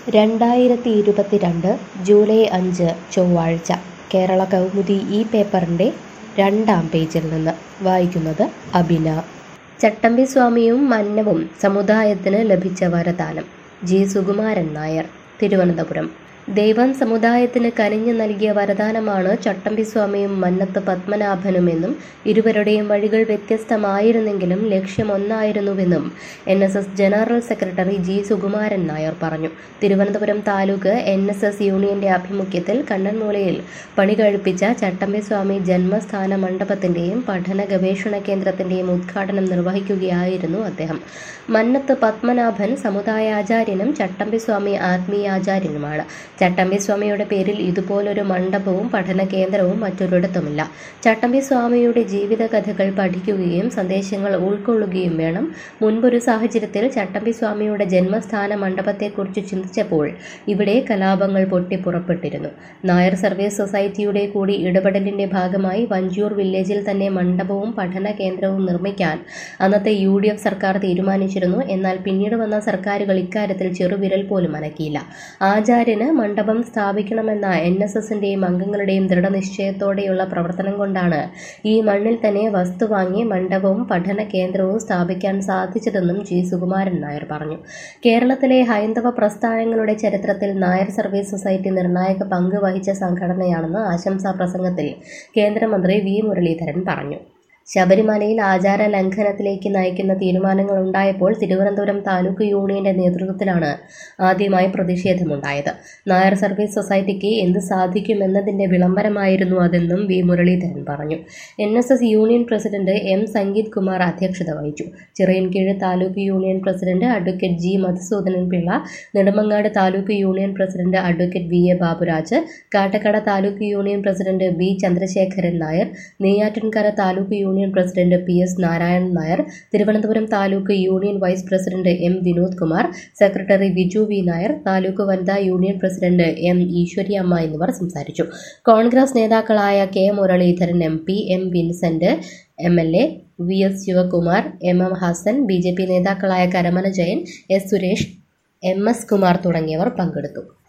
രണ്ടായിരത്തി ഇരുപത്തിരണ്ട് ജൂലൈ അഞ്ച് ചൊവ്വാഴ്ച കേരള കൗമുദി ഈ പേപ്പറിൻ്റെ രണ്ടാം പേജിൽ നിന്ന് വായിക്കുന്നത് അബിന ചട്ടമ്പി സ്വാമിയും മന്നവും സമുദായത്തിന് ലഭിച്ച വരദാനം ജി സുകുമാരൻ നായർ തിരുവനന്തപുരം ദൈവം സമുദായത്തിന് കനിഞ്ഞു നൽകിയ വരദാനമാണ് ചട്ടമ്പിസ്വാമിയും മന്നത്ത് പത്മനാഭനുമെന്നും ഇരുവരുടെയും വഴികൾ വ്യത്യസ്തമായിരുന്നെങ്കിലും ലക്ഷ്യം ഒന്നായിരുന്നുവെന്നും N S S general secretary G Sukumaran Nair പറഞ്ഞു Thiruvananthapuram taluk N S S യൂണിയന്റെ ആഭിമുഖ്യത്തിൽ കണ്ണൻമൂലയിൽ പണി കഴിപ്പിച്ച ചട്ടമ്പിസ്വാമി ജന്മസ്ഥാന മണ്ഡപത്തിന്റെയും പഠന ഗവേഷണ കേന്ദ്രത്തിന്റെയും ഉദ്ഘാടനം നിർവഹിക്കുകയായിരുന്നു അദ്ദേഹം മന്നത്ത് പത്മനാഭൻ സമുദായാചാര്യനും ചട്ടമ്പിസ്വാമി ആത്മീയാചാര്യനുമാണ് ചട്ടമ്പി സ്വാമിയുടെ പേരിൽ ഇതുപോലൊരു മണ്ഡപവും പഠന കേന്ദ്രവും മറ്റൊരിടത്തുമില്ല ചട്ടമ്പി സ്വാമിയുടെ ജീവിതകഥകൾ പഠിക്കുകയും സന്ദേശങ്ങൾ ഉൾക്കൊള്ളുകയും വേണം മുൻപൊരു സാഹചര്യത്തിൽ ചട്ടമ്പി സ്വാമിയുടെ ജന്മസ്ഥാന മണ്ഡപത്തെക്കുറിച്ച് ചിന്തിച്ചപ്പോൾ ഇവിടെ കലാപങ്ങൾ പൊട്ടിപ്പുറപ്പെട്ടിരുന്നു നായർ സർവീസ് സൊസൈറ്റിയുടെ കൂടി ഇടപെടലിന്റെ ഭാഗമായി വഞ്ചൂർ വില്ലേജിൽ തന്നെ മണ്ഡപവും പഠന കേന്ദ്രവും നിർമ്മിക്കാൻ അന്നത്തെ യു ഡി എഫ് സർക്കാർ തീരുമാനിച്ചിരുന്നു എന്നാൽ പിന്നീട് വന്ന സർക്കാരുകൾ ഇക്കാര്യത്തിൽ ചെറുവിരൽ പോലും അനക്കിയില്ല ആചാര്യന് മണ്ഡപം സ്ഥാപിക്കണമെന്ന എൻ എസ് എസിന്റെയും അംഗങ്ങളുടെയും ദൃഢനിശ്ചയത്തോടെയുള്ള പ്രവർത്തനം കൊണ്ടാണ് ഈ മണ്ണിൽ തന്നെ വസ്തു വാങ്ങി മണ്ഡപവും പഠന കേന്ദ്രവും സ്ഥാപിക്കാൻ സാധിച്ചതെന്നും ജി സുകുമാരൻ നായർ പറഞ്ഞു കേരളത്തിലെ ഹൈന്ദവ പ്രസ്ഥാനങ്ങളുടെ ചരിത്രത്തിൽ നായർ സർവീസ് സൊസൈറ്റി നിർണായക പങ്ക് വഹിച്ച സംഘടനയാണെന്ന് ആശംസാ പ്രസംഗത്തിൽ കേന്ദ്രമന്ത്രി വി മുരളീധരൻ പറഞ്ഞു ശബരിമലയിൽ ആചാര ലംഘനത്തിലേക്ക് നയിക്കുന്ന തീരുമാനങ്ങൾ ഉണ്ടായപ്പോൾ തിരുവനന്തപുരം താലൂക്ക് യൂണിയന്റെ നേതൃത്വത്തിലാണ് ആദ്യമായി പ്രതിഷേധമുണ്ടായത് നായർ സർവീസ് സൊസൈറ്റിക്ക് എന്ത് സാധിക്കുമെന്നതിന്റെ വിളംബരമായിരുന്നു അതെന്നും വി മുരളീധരൻ പറഞ്ഞു N S S union president M Sangeeth Kumar അധ്യക്ഷത വഹിച്ചു Chirayinkeezhu taluk union president advocate G Madhusoodanan Pillai Nedumangad taluk union president advocate V A Baburaj Kattakada taluk union president B Chandrasekharan Nair Neyyattinkara taluk union president P S Narayanan Nair Thiruvananthapuram taluk union vice president M Vinod Kumar secretary Viju V Nair taluk വനിതാ യൂണിയൻ പ്രസിഡന്റ് എം ഈശ്വരിയമ്മ എന്നിവർ സംസാരിച്ചു Congress നേതാക്കളായ K Muraleedharan M P M Vincent M L A V S Sivakumar M M Hassan B J P നേതാക്കളായ Karamana Jayan S Suresh M S Kumar തുടങ്ങിയവർ പങ്കെടുത്തു